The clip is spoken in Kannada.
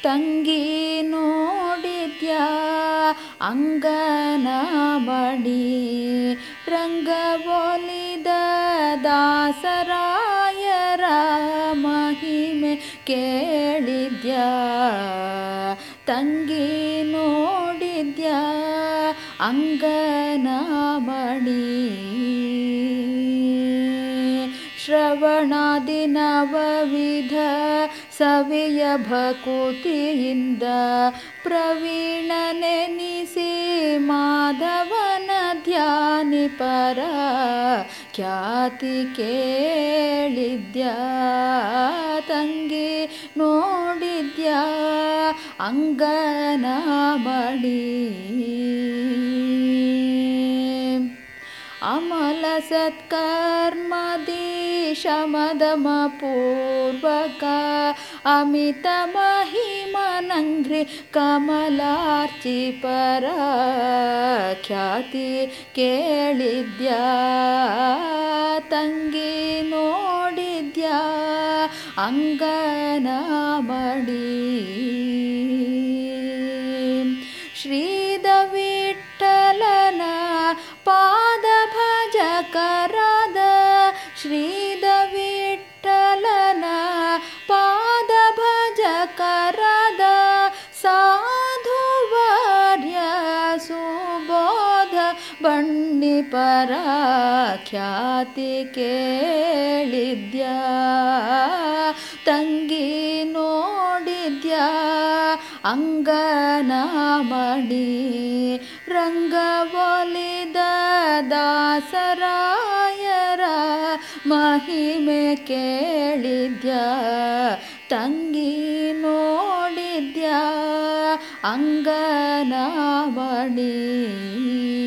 ತಂಗಿ ನೋಡಿದ್ಯಾ ಅಂಗನ ಬಡಿ ರಂಗವೊಲಿದ ದಾಸರಾಯರ ಮಹಿಮೆ ಕೇಳಿದ್ಯಾ ತಂಗಿ ನೋಡಿದ್ಯಾ ಅಂಗನ ಬಡಿ ಶ್ರವಣಾದಿ ನವವಿಧ ಸವಿಯ ಭಕುತಿಯಿಂದ ಪ್ರವೀಣ ನೆನಿಸಿ ಮಾಧವನ ಧ್ಯಾನಿ ಪರ ಖ್ಯಾತಿ ಕೇಳಿದ್ಯಾ ತಂಗಿ ನೋಡಿದ್ಯಾ ಅಂಗನ ಬಡಿ ಅಮಲ ಸತ್ಕರ್ಮದಿ ಶಮದಮ ಪೂರ್ವಕ ಅಮಿತ ಮಹಿಮನಂಘ್ರಿ ಕಮಲಾರ್ಚಿ ಪರ ಖ್ಯಾತಿ ಕೇಳಿದ್ಯಾ ತಂಗಿ ನೋಡಿದ್ಯಾ ಅಂಗನ ಬಡಿ ಶ್ರೀದ ವಿಠಲನ ಪಾದ ಭಜಕರಾದ ಶ್ರೀದ ವಿಠಲನ ಪಾದ ಭಜಕರಾದ ಸಾಧುವರ್ಯ ಸುಬೋಧ ಬಣ್ಣಿ ಪರ ಖ್ಯಾತಿ ಕೇಳಿದ್ಯಾ ತಂಗಿ ನೋಡಿದ್ಯಾ ಅಂಗನ ಮಡಿ ರಂಗವೊಲಿದ ದಾಸರಾಯರ ಮಹಿಮೆ ಕೇಳಿದ್ಯಾ ತಂಗಿ ನೋಡಿದ್ಯಾ ಅಂಗನ ಮಡಿ